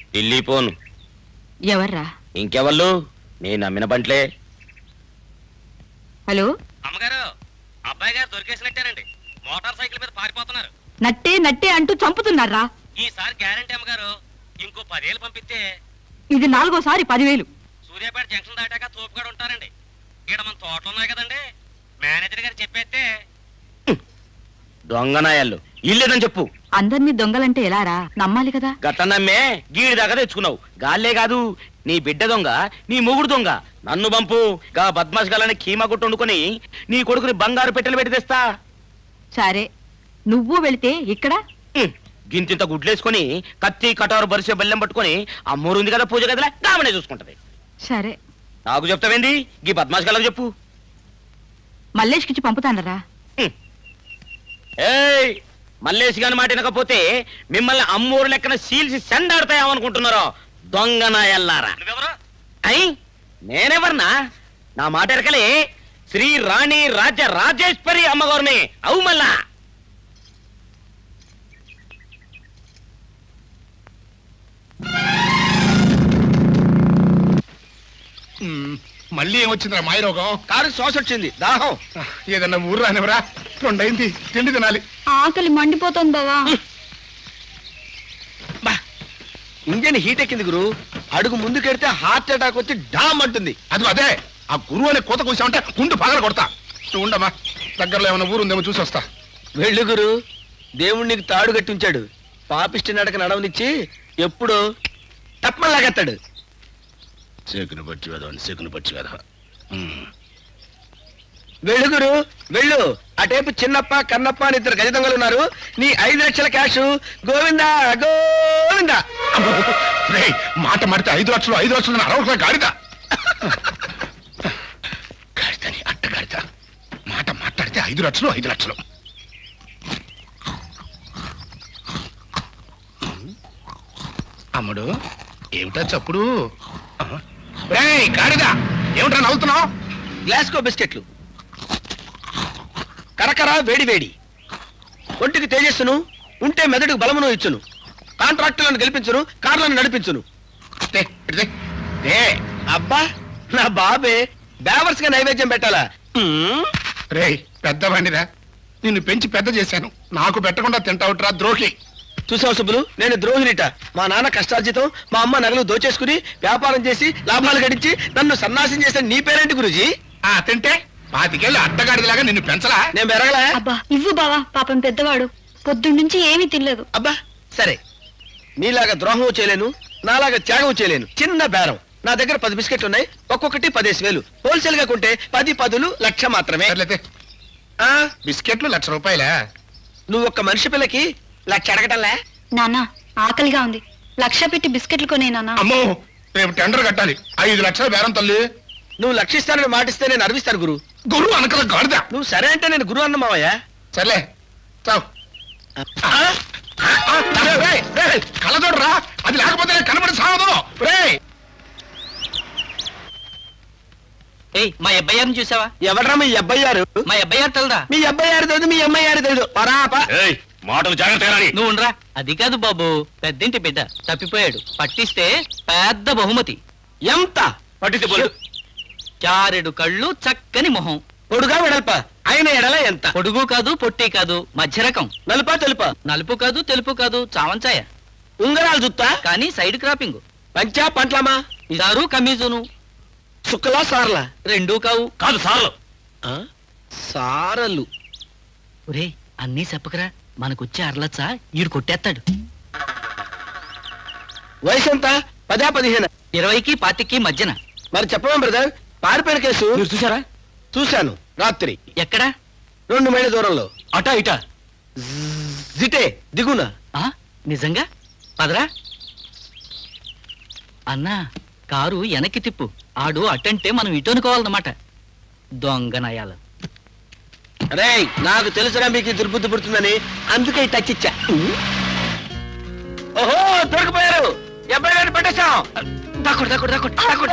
వెళ్ళిపోను ఎవర్రా ఇంకెవళ్ళు నేను నమ్మిన బంట్లే హలో అమ్మగారు అబ్బాయి గారు దొరికేసినట్టారండి మోటార్ సైకిల్ మీద పారిపోతున్నారు నట్టే నట్టే అంటూ చంపుతున్నారా ఈసారి గ్యారంటీ అమ్మగారు ఇంకో పదేళ్ళు పంపిస్తే ఇది నాలుగోసారి పదివేలు సూర్యాపేట జంక్షన్ దాటాక తోపుగాడు ఉంటారండి ఇక్కడ మన తోటలు ఉన్నాయి కదండి మేనేజర్ గారు చెప్పేస్తే దొంగనాయాళ్ళు ఇల్లేదని చెప్పు అందరినీ దొంగలంటే ఎలారా నమ్మాలి కదా గట్ల నమ్మే గీడి దాకా తెచ్చుకున్నావు గాల్లే కాదు నీ బిడ్డ దొంగ నీ మొగుడు దొంగ నన్ను పంపు గా బద్మాష్ గాలని కీమా కొట్టు వండుకొని నీ కొడుకుని బంగారు పెట్టెలు పెట్టి తెస్తా సరే నువ్వు వెళితే ఇక్కడ ఉమ్, గింతింత గుడ్లేసుకొని కత్తి కటారు బరిసే బెల్లం పట్టుకొని అమ్మూరు ఉంది కదా పూజ గదిలా గామనే చూసుకుంటది సరే నాకు చెప్తావేంది గీ బద్మాష్ గాలకు చెప్పు మల్లేష్కిచ్చి పంపుతానరా ఏయ్ మల్లేసి గాని మాట వినకపోతే మిమ్మల్ని అమ్మూరు లెక్కన సీల్సి సెండాడతాయేమనుకుంటున్నారో దొంగ నాయల్లారా అయ్ నేనెవర్నా నా మాట ఎరకలే శ్రీ రాణి రాజ రాజేశ్వరి అమ్మగారిని అవు మళ్ళా మ్మ్. మళ్ళీ ఏమొచ్చిందిరా మాయరోగం కారు శ్వాస వచ్చింది దాహం ఏదన్నా ఊరు రానివరా రెండైంది తిండి తినాలి ఆకలి మండిపోతుంది బావా ఇంజన్ హీట్ ఎక్కింది గురు అడుగు ముందుకెడితే హార్ట్ అటాక్ వచ్చి డామ్ అంటుంది అది అదే ఆ గురువు అనే కోత కూసామంటే కుండు పగల కొడతా నువ్వు ఉండమ్మా దగ్గరలో ఏమైనా ఊరు ఉందేమో చూసి వస్తా వెళ్ళు గురు దేవుడు నీకు తాడు కట్టించాడు పాపిష్టి నడక నడవనిచ్చి ఎప్పుడు తప్పలాగెత్తాడు సేకుని పచ్చి వెదవని సేకుని పచ్చి వెదవ వెళ్ళు గురు వెళ్ళు అటేపు చిన్నప్ప కన్నప్ప అని ఇద్దరు గజ దొంగలు ఉన్నారు నీ ఐదు లక్షల క్యాష్ గోవిందా గోవిందా రేయ్ మాట మాడితే ఐదు లక్షలు ఐదు లక్షలు అరవై గాడిద గాడిదని అట్ట గాడిద మాట మాట్లాడితే ఐదు లక్షలు ఐదు లక్షలు అమ్ముడు ఏమిటా చప్పుడు ఆ? రేయ్ గాడిద ఏమిటా నవ్వుతున్నావు గ్లాస్కో బిస్కెట్లు కరకర వేడి వేడి ఒంటికి తేజస్సును ఉంటే మెదడుకు బలమును ఇచ్చును కాంట్రాక్టులను గెలిపించును కార్లను నడిపించును దే, ఇటు దే. దే. అబ్బా నా బాబే బేవర్స్ గా నైవేద్యం పెట్టాలా మ్మ్. రేయ్ పెద్దవాడిరా నిన్ను పెంచి పెద్ద చేశాను నాకు పెట్టకుండా తింటావుట్రా ద్రోహి చూసావు సుబ్బులు నేను ద్రోహినిట మా నాన్న కష్టార్జితం మా అమ్మ నగలు దోచేసుకుని వ్యాపారం చేసి లాభాలు గడించి నన్ను సన్నాసం చేసిన నీ పేరేంటి గురుజీ ఆ తింటే పాతికేళ్ళు అడ్డగాడిలాగా నిన్ను పెంచలా నేను పెరగలే అబ్బా ఇవ్వు బావా పాపం పెద్దవాడు పొద్దున్నుంచి ఏమీ తినలేదు అబ్బా సరే నీలాగా ద్రోహం చేయలేను నాలాగా త్యాగం చేయలేను చిన్న బేరం నా దగ్గర పది బిస్కెట్లు ఉన్నాయి ఒక్కొక్కటి పదేసి వేలు హోల్సేల్ గా కొంటే పది పదులు లక్ష మాత్రమే సర్లేతే ఆ బిస్కెట్లు లక్ష రూపాయలే నువ్వు ఒక్క మనిషి పిల్లకి లక్ష అడగటంలే నాన్న ఆకలిగా ఉంది లక్ష పెట్టి బిస్కెట్లు కొనే నాన్న అమ్మో రేపు టెండర్ కట్టాలి ఐదు లక్షల బేరం తల్లి నువ్వు లక్షిస్తానని మాటిస్తే నేను అర్విస్తాను గురు గురువు అనకల గాడిద నువ్వు సరే అంటే నేను గురు అన్న మావయ్య సర్లే చావు కళ్ళజోడరా అది లేకపోతే కనబడి సాగదు రేయ్ ఏయ్ మా అబ్బాయి గారిని చూసావా ఎవడ్రా మీ అబ్బాయి గారు మా అబ్బాయి గారు తెలదా మీ అబ్బాయి గారు తెలియదు మీ అమ్మాయి గారు తెలియదు పరాప మాటలు జాగ్రత్తగా నువ్వు ఉండరా అది కాదు బాబు పెద్దింటి బిడ్డ తప్పిపోయాడు పట్టిస్తే పెద్ద బహుమతి ఎంత పట్టిస్తే చారెడు కళ్ళు చక్కని మొహం పొడుగా వెడల్ప ఆయన ఎడల ఎంత పొడుగు కాదు పొట్టి కాదు మధ్య రకం నలుపా తెలుపా నలుపు కాదు తెలుపు కాదు చావంచాయ ఉంగరాలు జుత్తా కానీ సైడ్ క్రాపింగ్ పంచా పంట్లమా ఇదారు కమీజును సుక్కలా సార్లా రెండూ కావు కాదు సార్లు సారలు ఒరే అన్నీ చెప్పకరా మనకొచ్చే అర్లచ్చా ఈడు కొట్టేస్తాడు వయసు ఎంత పదా పదిహేను ఇరవైకి పాతికి మధ్యన మరి చెప్పమా బ్రదర్ పారిపోయిన కేసు మీరు చూసారా చూశాను రాత్రి ఎక్కడా రెండు మైళ్ళ దూరంలో అటా ఇటా జిటే దిగున ఆ నిజంగా పదరా అన్నా కారు వెనక్కి తిప్పు ఆడు అటంటే మనం ఇటు అనుకోవాలన్నమాట దొంగ నయాలు రేయ్ నాకు తెలుసురా మీకు ఈ దుర్బుద్ధి పుడుతుందని అందుకే ఈ టచ్ ఇచ్చా ఓహో దొరికిపోయారు ఎబ్బాయి గారిని పెట్టేశాం దాక్కుడు దాక్కుడు దాక్కుడు దాక్కుడు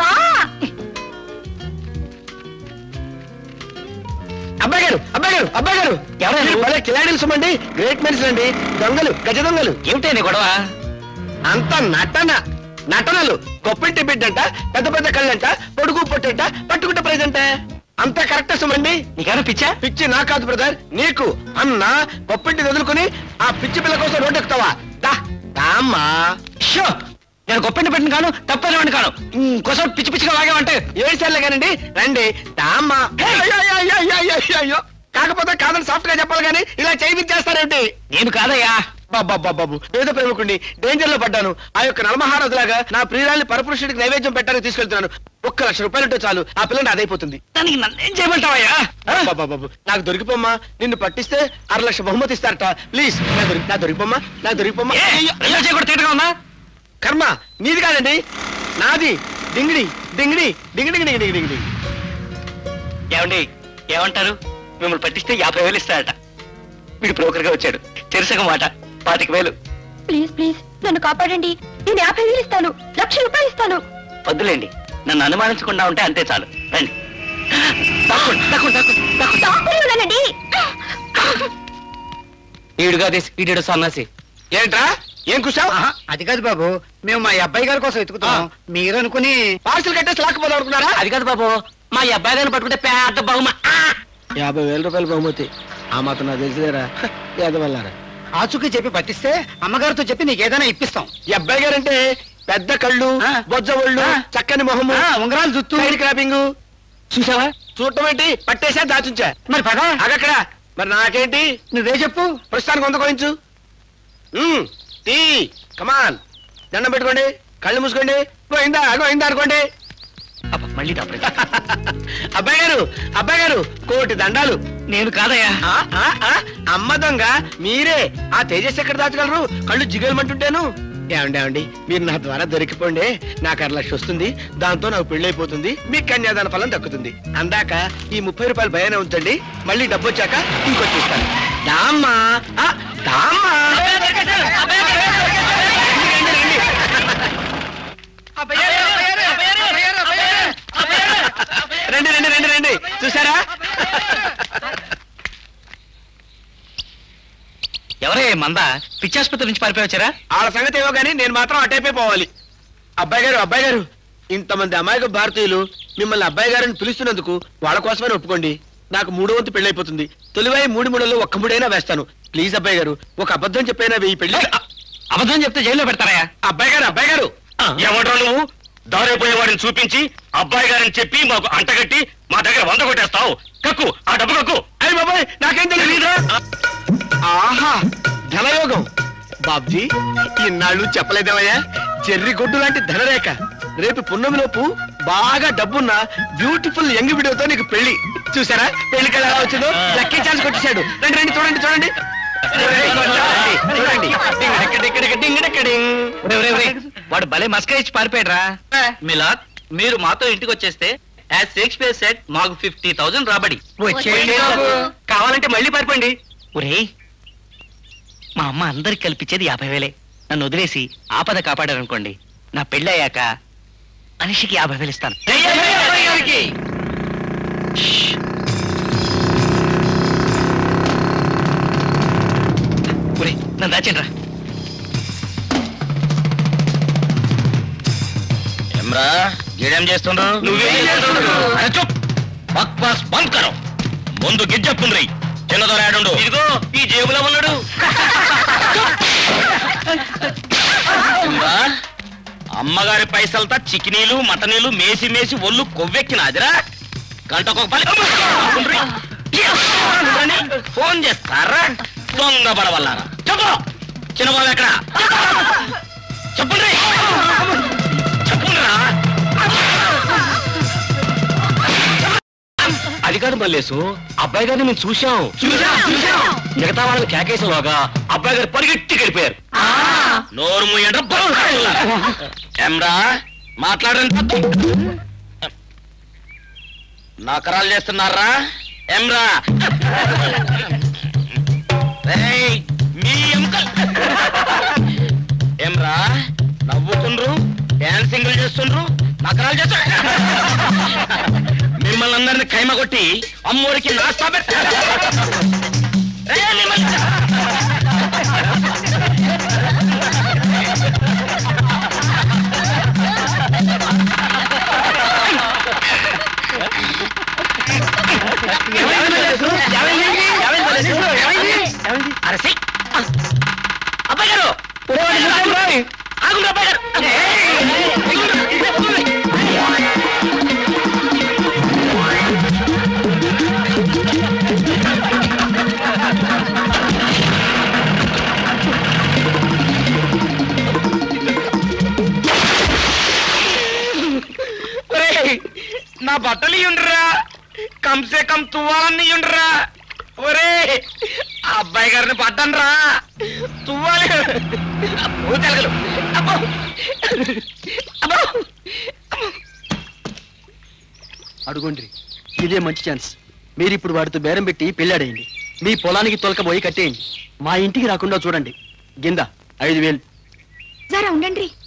అబ్బాయి గారు అబ్బాయి గారు అబ్బాయి గారు ఎవరు? మీరు భలే కిలాడీలు సుమండి గ్రేట్ మెన్స్ అండి దొంగలు గజ దొంగలు ఏమిటే నీ గొడవ అంత నటన నటనలు గొప్పింటి బిడ్డంట పెద్ద పెద్ద కళ్ళంట పొడుగు పొట్టంట పట్టుకుంటే ప్రైజ్ అంటే అంతా కరెక్ట్ సుమండి నీకేనా పిచ్చా పిచ్చి నా కాదు బ్రదర్ నీకు అన్న గొప్పింటి వదులుకుని ఆ పిచ్చి పిల్ల కోసం రోడ్డు ఎక్కుతావా దా దామ్మా షో నేను గొప్పండి పెట్టిన కాను తప్పని కాను ఇంకోసారి పిచ్చి పిచ్చిగా వాగామంటే ఏడు సార్లే కానండి రండి దామ్మా అయ్యో, అయ్యో, అయ్యో, అయ్యో, అయ్యో, అయ్యో. కాకపోతే కాదని సాఫ్ట్ గా చెప్పాలి కానీ ఇలా చేయించేస్తారేంటి నేను కాదయ్యా బాబు పేద ప్రేమికుండి డేంజర్ లో పడ్డాను ఆ యొక్క నలమహారాజులాగా నా ప్రియురాల్ని పరపురుషుడికి నైవేద్యం పెట్టడానికి తీసుకెళ్తున్నాను ఒక్క లక్ష రూపాయలు ఉంటే చాలు ఆ పిల్లని అదైపోతుంది దానికి నన్నేం చేయమంటావయ్యా బాబు నాకు దొరికిపోమ్మా నిన్ను పట్టిస్తే అర లక్ష బహుమతి ఇస్తారట ప్లీజ్ నా దొరికి నా దొరికిపోమ్మా నా దొరికిపోమ్మా ఏ, అయ్యో, అయ్యో చేయకూడదు తిట్టగా ఉన్నా కర్మ నీది కాదండి నాది డింగిడి డింగిడి డింగిడి డింగిడి డింగిడి డింగిడి ఏమండి ఏమంటారు మిమ్మల్ని పట్టిస్తే యాభై వేలు ఇస్తాడట వీడు బ్రోకర్ గా వచ్చాడు చెరుసగ మాట పాతిక వేలు ప్లీజ్ ప్లీజ్ నన్ను కాపాడండి నేను యాభై వేలు ఇస్తాను లక్ష రూపాయలు ఇస్తాను వద్దులేండి నన్ను అనుమానించకుండా ఉంటే అంతే చాలు రండి దాక్కోండి, దాక్కోండి, దాక్కోండి, దాక్కోండి. డాక్టర్ ఉన్నానండి ఈడుగా ఈడు సన్నాసి ఏంట్రా ఏం కూర్చావు అది కాదు బాబు మేము మా అబ్బాయి గారి కోసం వెతుకుతున్నాం మీరు అనుకుని పార్సల్ కట్టేసి లాక్కుపోదాం అనుకున్నారా అది కాదు బాబు మా ఈ అబ్బాయి గారిని పట్టుకుంటే పెద్ద బహుమ యాభై వేల రూపాయలు బహుమతి ఆ మాత్రం నాకు తెలిసిదేరా ఎదవల్లారా ఆచుకి చెప్పి పట్టిస్తే అమ్మగారితో చెప్పి నీకు ఏదైనా ఇప్పిస్తాం ఈ అబ్బాయి గారంటే పెద్ద కళ్ళు ఆ. బొజ్జ ఒళ్ళు ఆ. చక్కని మొహము ఆ, ఉంగరాలు జుత్తు సైడ్ క్రాపింగ్ చూసావా చూడటం ఏంటి పట్టేసా దాచుంచా మరి పద అగక్కడ మరి నాకేంటి నువ్వే చెప్పు ప్రస్తుతానికి వంద కోయించు మ్మ్. తీ కమాన్ దండం పెట్టుకోండి కళ్ళు మూసుకోండి గోయిందా గోయిందా అనుకోండి అబ్బా, మళ్ళీ తప్పలేదు అబ్బాయి గారు అబ్బాయి గారు కోటి దండాలు నేను కాదయ్యా ఆ, ఆ, ఆ, అమ్మ దొంగ మీరే ఆ తేజస్ ఎక్కడ దాచగలరు కళ్ళు జిగేలమంటుంటేను ఏమండి ఏమండి మీరు నా ద్వారా దొరికిపోండి నాకు అర లక్ష వస్తుంది దాంతో నాకు పెళ్లి అయిపోతుంది మీకు కన్యాదాన ఫలం దక్కుతుంది అందాక ఈ ముప్పై రూపాయలు భయానే ఉంచండి మళ్ళీ డబ్బు వచ్చాక ఇంకొచ్చి ఇస్తాను దామ్మా ఆ, దామ్మా రండి రండి రండి రండి చూసారా ఎవరే మంద పిచ్చాసుపత్రి నుంచి పారిపోవచ్చారా వాళ్ళ సంగతి ఏమో కానీ నేను మాత్రం అటైపే పోవాలి అబ్బాయి గారు అబ్బాయి గారు ఇంతమంది అమాయక భారతీయులు మిమ్మల్ని అబ్బాయి గారిని పిలుస్తున్నందుకు వాళ్ళ కోసమే ఒప్పుకోండి నాకు మూడో వంతు పెళ్లి అయిపోతుంది తొలివై మూడు మూడల్లో ఒక్క మూడైనా వేస్తాను ప్లీజ్ అబ్బాయి గారు ఒక అబద్ధం చెప్పైనా వెయ్యి పెళ్లి అబద్ధం చెప్తే జైల్లో పెడతారా అబ్బాయి గారు అబ్బాయి గారు ఏమంటావు నువ్వు దారైపోయేవాడిని చూపించి అబ్బాయి గారిని చెప్పి మాకు అంటగట్టి మా దగ్గర వంద కొట్టేస్తావు కక్కు ఆ డబ్బు కక్కు అయ్యి బాబాయ్ నాకేం తెలియదు ఆహా ధనయోగం బాబ్జీ ఇన్నాళ్ళు చెప్పలేదేమయ్యా చెర్రి గొడ్డు లాంటి ధనరేఖ రేపు పున్నమిలోపు బాగా డబ్బున్న బ్యూటిఫుల్ యంగ్ వీడియోతో నీకు పెళ్లి చూసారా పెళ్లి కళ ఎలా వచ్చిందో లక్కీ ఛాన్స్ కొట్టేశాడు రండి రండి చూడండి చూడండి చూడండి ఒరేయ్, ఒరేయ్, ఒరేయ్, వాడు భలే మస్క ఇచ్చి పారిపోయాడురా మిలాద్ మీరు మాతో ఇంటికి వచ్చేస్తే యాజ్ షేక్స్పియర్ సెట్ మాకు ఫిఫ్టీ థౌసండ్ రాబడి వచ్చేయండి బాబు. కావాలంటే మళ్ళీ పారిపోండి ఒరే మా అమ్మ అందరికి కల్పించేది యాభై వేలే నన్ను వదిలేసి ఆపద కాపాడారనుకోండి నా పెళ్ళయ్యాక మనిషికి యాభై వేలు ఇస్తాను షష్. ఒరే నన్ను దాచండి రా ఏమ్రా గీడేం చేస్తుండ్రు నువ్వేం చేస్తుండ్రు? అరే చూప్ బక్ బాస్ బంద్ కరో ముందు గిజ్జప్పుండ్రి చిన్నదో రాడుండు ఇదిగో ఈ జేబులో ఉన్నాడు ఏమ్రా, అమ్మగారి పైసలతో చికినీలు మటనీలు మేసి మేసి ఒళ్ళు కొవ్వెక్కినాదిరా గంటకొక పని ఉండ్రి. అని ఫోన్ చేస్తారా దొంగ బలవల్లారా చెప్పు చిన్నబాబు ఎక్కడ చెప్పండి చెప్పుండ్రా అది కాదు మల్లేసు అబ్బాయి గారిని మేము చూసాం మిగతా వాళ్ళని కేకేసేలోగా అబ్బాయి గారు పరిగెట్టి గడిపారు నోరు మూయండి ఏమ్రా మాట్లాడండి నకరాలు చేస్తున్నారా ఏమ్రా రేయ్, మీ ఎముకలు ఏమ్రా నవ్వుతుండ్రు డాన్సింగ్లు చేస్తుండ్రు నకరాలు చేస్తుండ్రు మిమ్మల్ని అందరిని ఖైమ కొట్టి అమ్మోరికి నాస్తా పెట్ట రేయ్, మిమ్మల్ని- ఆగుండ్రా అబ్బాయి గారు ఒరేయ్, నా బట్టలు ఇయ్యుండ్రా కంసే కమ్ తువ్వాలన్నీ ఇయ్యుండ్రా ఒరే ఆ అబ్బాయి గారిని పట్టండ్రా తువ్వాలి ఊతెలగలు అబ్బో అబ్బో అడుగుండ్రి ఇదే మంచి ఛాన్స్ మీరు ఇప్పుడు వాడితో బేరం పెట్టి పెళ్ళాడేయండి మీ పొలానికి తొలకబోయి కట్టేయండి మా ఇంటికి రాకుండా చూడండి గింద ఐదు వేలు జరా ఉండండి